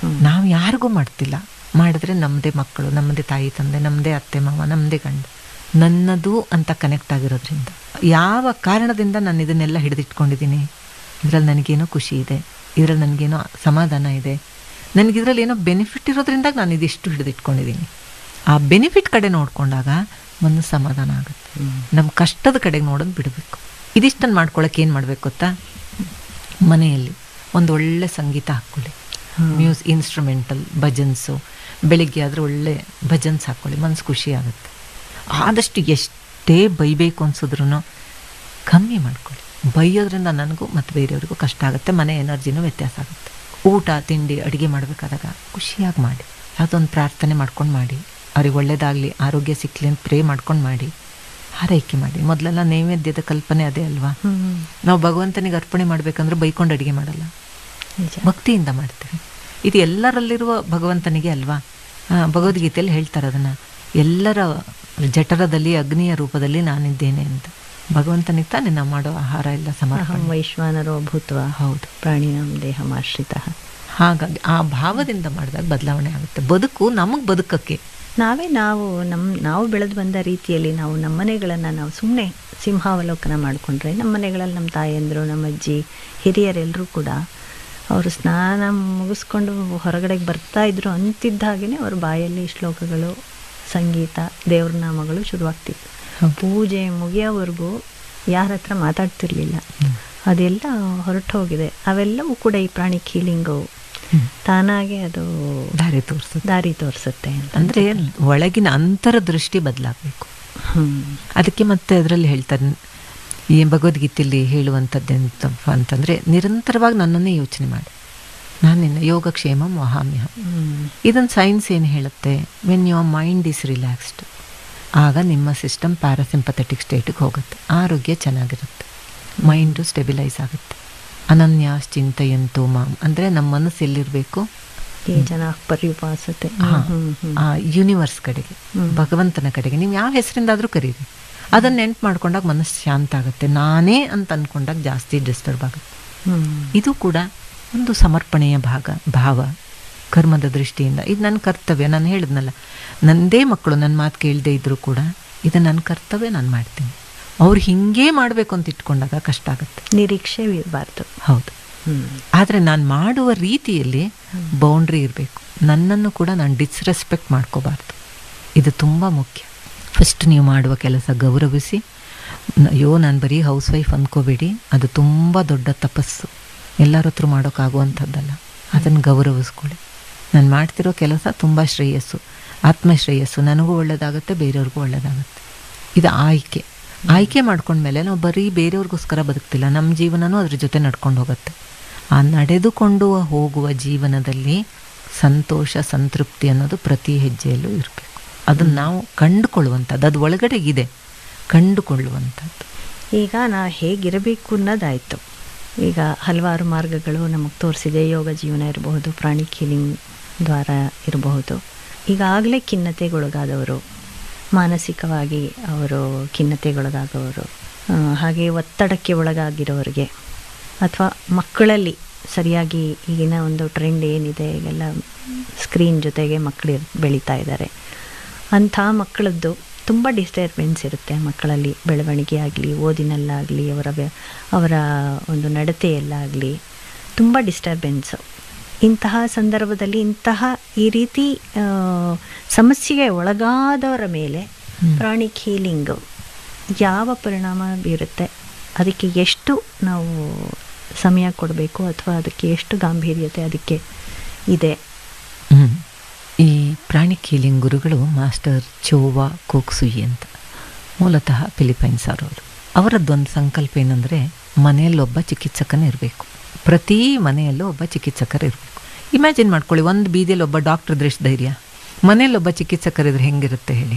ನಾವು ಯಾರಿಗೂ ಮಾಡ್ತಿಲ್ಲ ಮಾಡಿದ್ರೆ ನಮ್ಮದೇ ಮಕ್ಕಳು ನಮ್ಮದೇ ತಾಯಿ ತಂದೆ ನಮ್ಮದೇ ಅತ್ತೆ ಮಾವ ನಮ್ಮದೇ ಗಂಡ ನನ್ನದು ಅಂತ ಕನೆಕ್ಟ್ ಆಗಿರೋದ್ರಿಂದ ಯಾವ ಕಾರಣದಿಂದ ನಾನು ಇದನ್ನೆಲ್ಲ ಹಿಡಿದಿಟ್ಕೊಂಡಿದ್ದೀನಿ ಇದರಲ್ಲಿ ನನಗೇನೋ ಖುಷಿ ಇದೆ ಇದರಲ್ಲಿ ನನಗೇನೋ ಸಮಾಧಾನ ಇದೆ ನನಗೆ ಇದರಲ್ಲಿ ಏನೋ ಬೆನಿಫಿಟ್ ಇರೋದ್ರಿಂದ ನಾನು ಇದಿಷ್ಟು ಹಿಡಿದಿಟ್ಕೊಂಡಿದ್ದೀನಿ ಆ ಬೆನಿಫಿಟ್ ಕಡೆ ನೋಡ್ಕೊಂಡಾಗ ಮನಸ್ಸು ಸಮಾಧಾನ ಆಗುತ್ತೆ ನಮ್ಮ ಕಷ್ಟದ ಕಡೆಗೆ ನೋಡೋದು ಬಿಡಬೇಕು ಇದಿಷ್ಟನ್ನು ಮಾಡ್ಕೊಳಕ್ಕೆ ಏನು ಮಾಡಬೇಕು ಗೊತ್ತಾ ಮನೆಯಲ್ಲಿ ಒಂದು ಒಳ್ಳೆ ಸಂಗೀತ ಹಾಕ್ಕೊಳ್ಳಿ ಮ್ಯೂಸ್ ಇನ್ಸ್ಟ್ರೂಮೆಂಟಲ್ ಭಜನ್ಸು ಬೆಳಿಗ್ಗೆ ಆದರೆ ಒಳ್ಳೆ ಭಜನ್ಸ್ ಹಾಕ್ಕೊಳ್ಳಿ ಮನಸ್ಸು ಖುಷಿ ಆಗುತ್ತೆ ಆದಷ್ಟು ಎಷ್ಟೇ ಬೈಬೇಕು ಅನ್ಸಿದ್ರು ಕಮ್ಮಿ ಮಾಡ್ಕೊಳ್ಳಿ ಬೈಯೋದ್ರಿಂದ ನನಗೂ ಮತ್ತು ಬೇರೆಯವ್ರಿಗೂ ಕಷ್ಟ ಆಗುತ್ತೆ ಮನೆ ಎನರ್ಜಿನೂ ವ್ಯತ್ಯಾಸ ಆಗುತ್ತೆ ಊಟ ತಿಂಡಿ ಅಡುಗೆ ಮಾಡಬೇಕಾದಾಗ ಖುಷಿಯಾಗಿ ಮಾಡಿ ಯಾವುದೊಂದು ಪ್ರಾರ್ಥನೆ ಮಾಡ್ಕೊಂಡು ಮಾಡಿ ಅವ್ರಿಗೆ ಒಳ್ಳೇದಾಗಲಿ ಆರೋಗ್ಯ ಸಿಕ್ಕಲಿ ಅಂತ ಪ್ರೇ ಮಾಡ್ಕೊಂಡು ಮಾಡಿ ಹಾರೈಕೆ ಮಾಡಿ ಮೊದಲೆಲ್ಲ ನೈವೇದ್ಯದ ಕಲ್ಪನೆ ಅದೇ ಅಲ್ವಾ ನಾವು ಭಗವಂತನಿಗೆ ಅರ್ಪಣೆ ಮಾಡಬೇಕಂದ್ರೆ ಬೈಕೊಂಡು ಅಡುಗೆ ಮಾಡಲ್ಲ ನಿಜ ಭಕ್ತಿಯಿಂದ ಮಾಡ್ತೀವಿ ಇದು ಎಲ್ಲರಲ್ಲಿರುವ ಭಗವಂತನಿಗೆ ಅಲ್ವಾ ಆ, ಭಗವದ್ಗೀತೆಯಲ್ಲಿ ಹೇಳ್ತಾರೆ ಅದನ್ನು ಎಲ್ಲರ ಜಠರದಲ್ಲಿ ಅಗ್ನಿಯ ರೂಪದಲ್ಲಿ ನಾನಿದ್ದೇನೆ ಅಂತ ಭಗವಂತನಿಗೆ ತಾನೇ ನಾವು ಮಾಡೋ ಆಹಾರ ಎಲ್ಲ ಅಹಂ ಸಮರ್ಪಣೆ ವೈಶ್ವಾನರೋ ಭೂತ್ವ ಹೌದು ಪ್ರಾಣಿನಾಂ ದೇಹಮಾಶ್ರಿತ ಹಾಗಾಗಿ ಆ ಭಾವದಿಂದ ಮಾಡಿದಾಗ ಬದಲಾವಣೆ ಆಗುತ್ತೆ ಬದುಕು ನಮಗೆ ಬದುಕಕ್ಕೆ ನಾವೇ ನಾವು ನಮ್ಮ ನಾವು ಬೆಳೆದು ಬಂದ ರೀತಿಯಲ್ಲಿ ನಾವು ನಮ್ಮ ಮನೆಗಳನ್ನು ನಾವು ಸುಮ್ಮನೆ ಸಿಂಹಾವಲೋಕನ ಮಾಡಿಕೊಂಡ್ರೆ ನಮ್ಮ ಮನೆಗಳಲ್ಲಿ ನಮ್ಮ ತಾಯಂದರು ನಮ್ಮ ಅಜ್ಜಿ ಹಿರಿಯರೆಲ್ಲರೂ ಕೂಡ ಅವರು ಸ್ನಾನ ಮುಗಿಸ್ಕೊಂಡು ಹೊರಗಡೆಗೆ ಬರ್ತಾ ಇದ್ರು ಅಂತಿದ್ದ ಹಾಗೆಯೇ ಅವ್ರ ಬಾಯಲ್ಲಿ ಶ್ಲೋಕಗಳು ಸಂಗೀತ ದೇವ್ರ ನಾಮಗಳು ಶುರುವಾಗ್ತಿತ್ತು ಪೂಜೆ ಮುಗಿಯೋವರೆಗೂ ಯಾರ ಹತ್ರ ಮಾತಾಡ್ತಿರ್ಲಿಲ್ಲ ಅದೆಲ್ಲ ಹೊರಟು ಹೋಗಿದೆ ಅವೆಲ್ಲವೂ ಕೂಡ ಈ ಪ್ರಾಣಿ ಕೀಲಿಂಗು ತಾನಾಗೆ ಅದು ದಾರಿ ತೋರಿಸುತ್ತೆ ದಾರಿ ತೋರಿಸುತ್ತೆ ಅಂತ ಅಂದರೆ ಒಳಗಿನ ಅಂತರ ದೃಷ್ಟಿ ಬದಲಾಗಬೇಕು ಹ್ಮ್ ಅದಕ್ಕೆ ಮತ್ತೆ ಅದರಲ್ಲಿ ಹೇಳ್ತಾರೆ ಈ ಭಗವದ್ಗೀತೆಯಲ್ಲಿ ಹೇಳುವಂಥದ್ದೆಂತಪ್ಪ ಅಂತಂದರೆ ನಿರಂತರವಾಗಿ ನನ್ನನ್ನೇ ಯೋಚನೆ ಮಾಡಿ ನಾನು ನಿನ್ನ ಯೋಗಕ್ಷೇಮ ವಹಾಮ್ಯಹಂ ಹ್ಮ್ ಇದನ್ನು ಸೈನ್ಸ್ ಏನು ಹೇಳುತ್ತೆ when your mind is relaxed ಆಗ ನಿಮ್ಮ ಸಿಸ್ಟಮ್ ಪ್ಯಾರಾಸಿಂಪಥೆಟಿಕ್ ಸ್ಟೇಟಿಗೆ ಹೋಗುತ್ತೆ ಆರೋಗ್ಯ ಚೆನ್ನಾಗಿರುತ್ತೆ ಮೈಂಡು ಸ್ಟೆಬಿಲೈಸ್ ಆಗುತ್ತೆ ಅನನ್ಯಾಸ್ ಚಿಂತೆಯಂತೋ ಮಾಮ್ ಅಂದರೆ ನಮ್ಮ ಮನಸ್ಸು ಎಲ್ಲಿರಬೇಕು ಈ ಜನ ಪರ್ಯುಪಾಸತೆ ಹಾ, ಹ್ಮ್ ಹ್ಮ್ ಆ ಯೂನಿವರ್ಸ್ ಕಡೆಗೆ ಹ್ಮ್. ಭಗವಂತನ ಕಡೆಗೆ ನೀವು ಯಾವ ಹೆಸರಿಂದಾದರೂ ಕರೀರಿ ಅದನ್ನ ನೆನ್ಪು ಮಾಡ್ಕೊಂಡಾಗ ಮನಸ್ಸು ಶಾಂತ ಆಗುತ್ತೆ ನಾನೇ ಅಂತ ಅಂದ್ಕೊಂಡಾಗ ಜಾಸ್ತಿ ಡಿಸ್ಟರ್ಬ್ ಆಗುತ್ತೆ ಹ್ಮ್ ಇದು ಕೂಡ ಒಂದು ಸಮರ್ಪಣೆಯ ಭಾಗ ಭಾವ ಕರ್ಮದ ದೃಷ್ಟಿಯಿಂದ ಇದು ನನ್ನ ಕರ್ತವ್ಯ ನಾನು ಹೇಳಿದ್ನಲ್ಲ ನನ್ನದೇ ಮಕ್ಕಳು ನನ್ನ ಮಾತು ಕೇಳದೆ ಇದ್ದರೂ ಕೂಡ ಇದು ನನ್ನ ಕರ್ತವ್ಯ ನಾನು ಮಾಡ್ತೀನಿ ಅವ್ರು ಹಿಂಗೇ ಮಾಡಬೇಕು ಅಂತ ಇಟ್ಕೊಂಡಾಗ ಕಷ್ಟ ಆಗುತ್ತೆ ನಿರೀಕ್ಷೆ ಇರಬಾರ್ದು ಹೌದು ಹ್ಮ್ ಆದರೆ ನಾನು ಮಾಡುವ ರೀತಿಯಲ್ಲಿ ಬೌಂಡ್ರಿ ಇರಬೇಕು ನನ್ನನ್ನು ಕೂಡ ನಾನು ಡಿಸ್ರೆಸ್ಪೆಕ್ಟ್ ಮಾಡ್ಕೋಬಾರ್ದು ಇದು ತುಂಬ ಮುಖ್ಯ ಫಸ್ಟ್ ನೀವು ಮಾಡುವ ಕೆಲಸ ಗೌರವಿಸಿ ನ- ಅಯ್ಯೋ ನಾನು ಬರೀ ಹೌಸ್ ವೈಫ್ ಅಂದ್ಕೋಬೇಡಿ ಅದು ತುಂಬ ದೊಡ್ಡ ತಪಸ್ಸು ಎಲ್ಲರ ಹತ್ರ ಮಾಡೋಕ್ಕಾಗುವಂಥದ್ದಲ್ಲ ಅದನ್ನು ಗೌರವಿಸ್ಕೊಳ್ಳಿ ನಾನು ಮಾಡ್ತಿರೋ ಕೆಲಸ ತುಂಬ ಶ್ರೇಯಸ್ಸು ಆತ್ಮಶ್ರೇಯಸ್ಸು ನನಗೂ ಒಳ್ಳೆಯದಾಗುತ್ತೆ ಬೇರೆಯವ್ರಿಗೂ ಒಳ್ಳೆಯದಾಗುತ್ತೆ ಇದು ಆಯ್ಕೆ ಆಯ್ಕೆ ಮಾಡ್ಕೊಂಡ್ಮೇಲೆ ನಾವು ಬರೀ ಬೇರೆಯವ್ರಿಗೋಸ್ಕರ ಬದುಕ್ತಿಲ್ಲ ನಮ್ಮ ಜೀವನನೂ ಅದ್ರ ಜೊತೆ ನಡ್ಕೊಂಡು ಹೋಗುತ್ತೆ ಆ ನಡೆದುಕೊಂಡು ಹೋಗುವ ಜೀವನದಲ್ಲಿ ಸಂತೋಷ ಸಂತೃಪ್ತಿ ಅನ್ನೋದು ಪ್ರತಿ ಹೆಜ್ಜೆಯಲ್ಲೂ ಇರಬೇಕು ಅದನ್ನು ನಾವು ಕಂಡುಕೊಳ್ಳುವಂಥದ್ದು ಅದು ಒಳಗಡೆ ಇದೆ ಕಂಡುಕೊಳ್ಳುವಂಥದ್ದು ಈಗ ನಾ ಹೇಗಿರಬೇಕು ಅನ್ನೋದಾಯಿತು ಈಗ ಹಲವಾರು ಮಾರ್ಗಗಳು ನಮಗೆ ತೋರಿಸಿದೆ ಯೋಗ ಜೀವನ ಇರಬಹುದು ಪ್ರಾಣಿ ಕೀಲಿಂಗ್ ದ್ವಾರ ಇರಬಹುದು ಈಗಾಗಲೇ ಖಿನ್ನತೆಗೊಳಗಾದವರು ಮಾನಸಿಕವಾಗಿ ಅವರು ಖಿನ್ನತೆಗೊಳಗಾದವರು ಆ, ಹಾಗೆ ಒತ್ತಡಕ್ಕೆ ಒಳಗಾಗಿರೋರಿಗೆ ಅಥವಾ ಮಕ್ಕಳಲ್ಲಿ ಸರಿಯಾಗಿ ಈಗಿನ ಒಂದು ಟ್ರೆಂಡ್ ಏನಿದೆ ಈಗೆಲ್ಲ ಸ್ಕ್ರೀನ್ ಜೊತೆಗೆ ಮಕ್ಕಳು ಬೆಳೀತಾ ಇದ್ದಾರೆ ಅಂಥ ಮಕ್ಕಳದ್ದು ತುಂಬ ಡಿಸ್ಟರ್ಬೆನ್ಸ್ ಇರುತ್ತೆ ಮಕ್ಕಳಲ್ಲಿ ಬೆಳವಣಿಗೆ ಆಗಲಿ ಓದಿನಲ್ಲಾಗಲಿ ಅವರ ವ್ಯ- ಅವರ ಒಂದು ನಡತೆಯಲ್ಲಾಗಲಿ ತುಂಬ ಡಿಸ್ಟರ್ಬೆನ್ಸು ಇಂತಹ ಸಂದರ್ಭದಲ್ಲಿ ಇಂತಹ ಈ ರೀತಿ ಆ, ಸಮಸ್ಯೆಗೆ ಒಳಗಾದವರ ಮೇಲೆ ಪ್ರಾಣಿ ಹೀಲಿಂಗು ಯಾವ ಪರಿಣಾಮ ಬೀರುತ್ತೆ ಅದಕ್ಕೆ ಎಷ್ಟು ನಾವು ಸಮಯ ಕೊಡಬೇಕು ಅಥವಾ ಅದಕ್ಕೆ ಎಷ್ಟು ಗಾಂಭೀರ್ಯತೆ ಅದಕ್ಕೆ ಇದೆ ಹ್ಮ್. ಈ ಪ್ರಾಣಿ ಕೀಲಿಂಗ್ ಗುರುಗಳು ಮಾಸ್ಟರ್ ಚೋವಾ ಕೋಕ್ಸುಯಿ ಅಂತ ಮೂಲತಃ ಫಿಲಿಪೈನ್ಸ್ ಅವರವರು ಅವರದ್ದೊಂದು ಸಂಕಲ್ಪ ಏನಂದರೆ ಮನೆಯಲ್ಲೊಬ್ಬ ಚಿಕಿತ್ಸಕನೇ ಇರಬೇಕು ಪ್ರತಿ ಮನೆಯಲ್ಲೂ ಒಬ್ಬ ಚಿಕಿತ್ಸಕರು ಇರಬೇಕು ಇಮ್ಯಾಜಿನ್ ಮಾಡ್ಕೊಳ್ಳಿ ಒಂದು ಬೀದಿಯಲ್ಲಿ ಒಬ್ಬ ಡಾಕ್ಟರ್ ಇದ್ರೆ ಎಷ್ಟು ಧೈರ್ಯ ಮನೆಯಲ್ಲೊಬ್ಬ ಚಿಕಿತ್ಸಕರಿದ್ರೆ ಹೆಂಗಿರುತ್ತೆ ಹೇಳಿ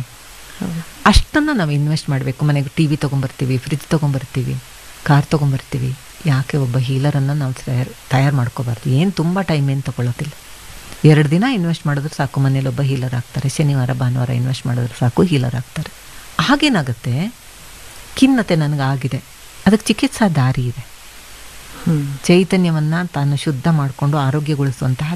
ಅಷ್ಟನ್ನು ನಾವು ಇನ್ವೆಸ್ಟ್ ಮಾಡಬೇಕು ಮನೆಗೆ ಟಿ ವಿ ತೊಗೊಂಬರ್ತೀವಿ ಫ್ರಿಜ್ ತೊಗೊಂಬರ್ತೀವಿ ಕಾರ್ ತೊಗೊಂಬರ್ತೀವಿ ಯಾಕೆ ಒಬ್ಬ ಹೀಲರನ್ನು ನಾವು ತಯಾರು ತಯಾರು ಮಾಡ್ಕೋಬಾರ್ದು ಏನು ತುಂಬ ಟೈಮ್ ಏನು ತೊಗೊಳ್ಳೋದಿಲ್ಲ ಎರಡು ದಿನ ಇನ್ವೆಸ್ಟ್ ಮಾಡಿದ್ರೆ ಸಾಕು ಮನೇಲಿ ಒಬ್ಬ ಹೀಲರ್ ಆಗ್ತಾರೆ ಶನಿವಾರ ಭಾನುವಾರ ಇನ್ವೆಸ್ಟ್ ಮಾಡಿದ್ರೆ ಸಾಕು ಹೀಲರ್ ಆಗ್ತಾರೆ ಹಾಗೇನಾಗುತ್ತೆ ಖಿನ್ನತೆ ನನಗೆ ಆಗಿದೆ ಅದಕ್ಕೆ ಚಿಕಿತ್ಸಾ ದಾರಿ ಇದೆ ಹ್ಮ್ ಚೈತನ್ಯವನ್ನು ತಾನು ಶುದ್ಧ ಮಾಡಿಕೊಂಡು ಆರೋಗ್ಯಗೊಳಿಸುವಂತಹ